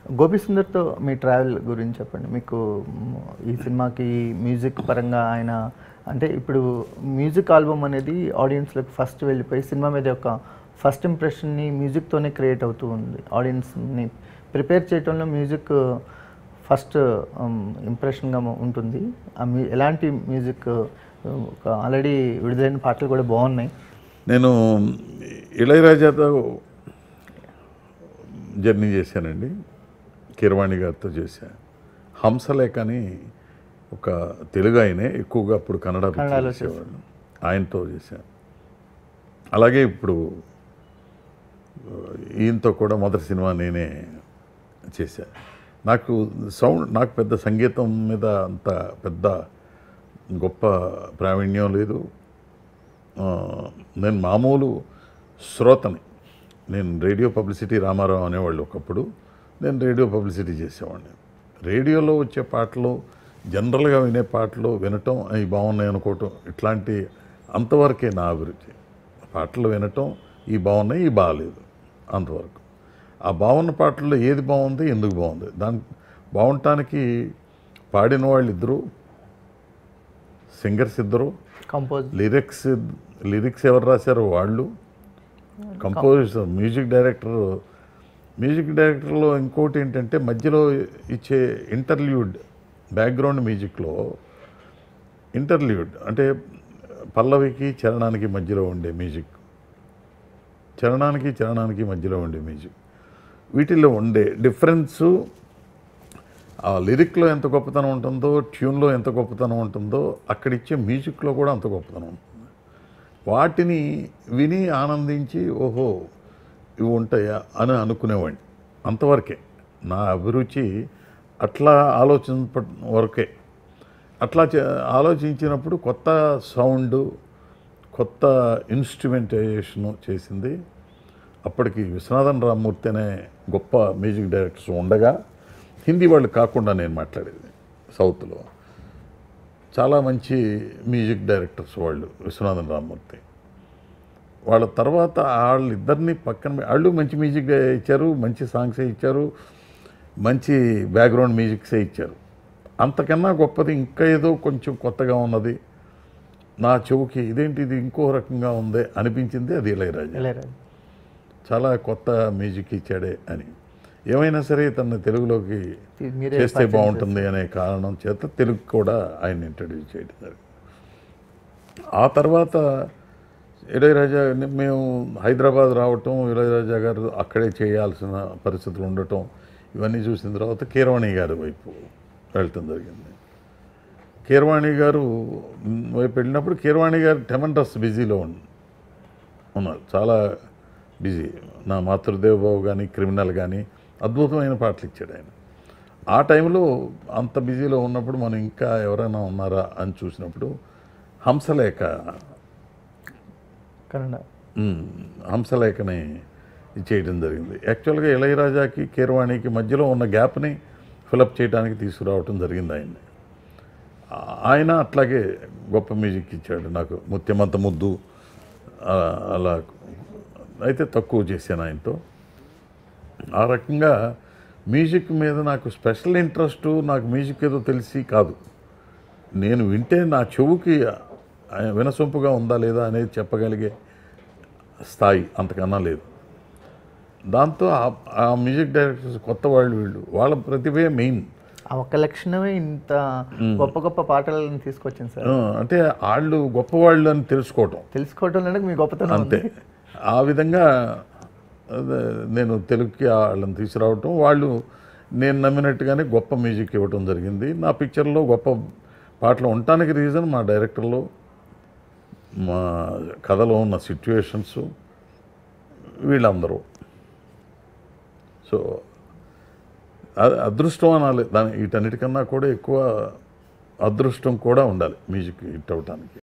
గోపి సుందర్తో మీ travel గురించి చెప్పండి మీకు మ్, ఈ సినిమాకి మ్యూజిక్ పరంగా ఆయన అంటే ఇప్పుడు మ్యూజిక్ ఆల్బమ్ అనేది ఆడియన్స్లోకి ఫస్ట్ వెళ్ళిపోయి సినిమా మీద ఒక ఫస్ట్ ఇంప్రెషన్ని మ్యూజిక్తోనే క్రియేట్ అవుతూ ఉంది ఆడియన్స్ని ప్రిపేర్ చేయడంలో మ్యూజిక్ ఫస్ట్ ఇంప్రెషన్గా ఉంటుంది ఆ మ్యూ ఎలాంటి మ్యూజిక్ ఒక ఆల్రెడీ విడుదలైన పాటలు కూడా బాగున్నాయి నేను ఇళయరాజాతో జర్నీ చేశానండి కిరవాణి గారితో చేశాను హంసలేఖ అని ఒక తెలుగు ఆయనే ఎక్కువగా అప్పుడు కన్నడ పిక్చర్ కన్నడలో చేసేవాడు ఆయనతో చేశాను అలాగే ఇప్పుడు ఆ, ఈయనతో కూడా మొదటి సినిమా నేనే చేశాను నాకు సౌండ్ నాకు పెద్ద సంగీతం మీద అంత పెద్ద గొప్ప ప్రావీణ్యం లేదు ఆ, నేను మామూలు శ్రోతని నేను రేడియో పబ్లిసిటీ రామారావు అనేవాళ్ళు ఒకప్పుడు నేను రేడియో పబ్లిసిటీ చేసేవాడిని రేడియోలో వచ్చే పాటలు జనరల్గా వినే పాటలు వినటం అవి బాగున్నాయి అనుకోవటం ఇట్లాంటి అంతవరకే నా అభిరుచి పాటలు వినటం ఈ బాగున్నాయి ఈ బాగాలేదు అంతవరకు ఆ బాగున్న పాటల్లో ఏది బాగుంది ఎందుకు బాగుంది దాని బాగుండటానికి పాడిన వాళ్ళు ఇద్దరు సింగర్స్ ఇద్దరు కంపోజ్ లిరిక్స్ లిరిక్స్ ఎవరు రాశారో వాళ్ళు కంపోజర్ మ్యూజిక్ డైరెక్టర్ మ్యూజిక్ డైరెక్టర్లో ఇంకోటి ఏంటంటే మధ్యలో ఇచ్చే ఇంటర్ల్యూడ్ బ్యాక్గ్రౌండ్ మ్యూజిక్లో ఇంటర్ల్యూడ్ అంటే పల్లవికి చరణానికి మధ్యలో ఉండే మ్యూజిక్ చరణానికి చరణానికి మధ్యలో ఉండే మ్యూజిక్ వీటిల్లో ఉండే డిఫరెన్సు ఆ లిరిక్లో ఎంత గొప్పతనం ఉంటుందో ట్యూన్లో ఎంత గొప్పతనం ఉంటుందో అక్కడ ఇచ్చే మ్యూజిక్లో కూడా అంత గొప్పతనం ఉంటుంది వాటిని విని ఆనందించి ఓహో ఇవి ఉంటాయా అని అనుకునేవాడిని అంతవరకే నా అభిరుచి అట్లా ఆలోచన వరకే అట్లా చే- ఆలోచించినప్పుడు కొత్త సౌండ్ కొత్త ఇన్స్ట్రుమెంటైజేషను చేసింది అప్పటికి విశ్వనాథన్ రామ్మూర్తి అనే గొప్ప మ్యూజిక్ డైరెక్టర్స్ ఉండగా హిందీ వాళ్ళు కాకుండా నేను మాట్లాడేది సౌత్లో చాలా మంచి మ్యూజిక్ డైరెక్టర్స్ వాళ్ళు విశ్వనాథన్ రామ్మూర్తి వాళ్ళ తర్వాత వాళ్ళిద్దరిని పక్కన పె- వాళ్ళు మంచి మ్యూజిక్ ఇచ్చారు మంచి సాంగ్సే ఇచ్చారు మంచి బ్యాక్గ్రౌండ్ మ్యూజిక్సే ఇచ్చారు అంతకన్నా గొప్పది ఇంకా ఏదో కొంచెం కొత్తగా ఉన్నది నా చెవుకి ఇదేంటి ఇది ఇంకో రకంగా ఉంది అనిపించింది అది ఇళయరాజా ఇళయరాజా చాలా కొత్త మ్యూజిక్ ఇచ్చాడే అని ఏమైనా సరే తన తెలుగులోకి మీరే చేస్తే పరిచయం బాగుంటుంది అనే కారణం చేత తెలుగు కూడా ఆయన ఇంట్రడ్యూస్ చేయడం జరిగింది ఆ తర్వాత ఇళయరాజా మేము హైదరాబాద్ రావటం ఇళయరాజా గారు అక్కడే చేయాల్సిన పరిస్థితులు ఉండటం ఇవన్నీ చూసిన తర్వాత కీరవాణి గారి వైపు వెళ్ళటం జరిగింది కీరవాణి గారు వైపు వెళ్ళినప్పుడు కీరవాణి గారు టెమంటస్ బిజీలో ఉన్న ఉన్నారు చాలా బిజీ నా మాతృదేవ బాబు కానీ క్రిమినల్ కానీ అద్భుతమైన పాటలు ఇచ్చాడు ఆయన ఆ టైంలో అంత బిజీలో ఉన్నప్పుడు మనం ఇంకా ఎవరైనా ఉన్నారా అని చూసినప్పుడు హంసలేఖ కన్నడ ఉమ్, హంసలేఖని చేయడం జరిగింది యాక్చువల్గా ఇళయరాజాకి కీరవాణికి మధ్యలో ఉన్న గ్యాప్ని ఫిలప్ చేయడానికి తీసుకురావటం జరిగింది ఆయన్ని ఆ- ఆయన అట్లాగే గొప్ప మ్యూజిక్ ఇచ్చాడు నాకు ముత్యమంత ముద్దు ఆ, అలా అయితే తక్కువ చేశాను ఆయనతో ఆ రకంగా మ్యూజిక్ మీద నాకు స్పెషల్ ఇంట్రెస్ట్ నాకు మ్యూజిక్ ఏదో తెలిసి కాదు నేను వింటే నా చెవుకి ఆ, వినసొంపుగా ఉందా లేదా అనేది చెప్పగలిగే స్థాయి అంతకన్నా లేదు దాంతో ఆ- ఆ మ్యూజిక్ డైరెక్టర్స్ కొత్త వాళ్ళు వీళ్ళు వాళ్ళ ప్రతిభే మెయిన్ ఆ ఒక్క లక్షణమే ఇంత గొప్ప గొప్ప పాటలను తీసుకొచ్చింది సార్ అంటే వాళ్ళు గొప్పవాళ్ళు అని తెలుసుకోవటం తెలుసుకోవటంలోనే మీ గొప్పతనం అంతే ఉంది ఆ విధంగా అదే నేను తెలుగుకి వాళ్ళని తీసుకురావటం వాళ్ళు నేను నమ్మినట్టుగానే గొప్ప మ్యూజిక్ ఇవ్వటం జరిగింది నా పిక్చర్లో గొప్ప పాటలు ఉండటానికి రీజన్ మా డైరెక్టర్లు మా కథలో ఉన్న సిచ్యువేషన్స్ వీళ్ళందరూ సో అ- అదృష్టం అనాలి దాని వీటన్నిటికన్నా కూడా ఎక్కువ అదృష్టం కూడా ఉండాలి మ్యూజిక్ హిట్ అవటానికి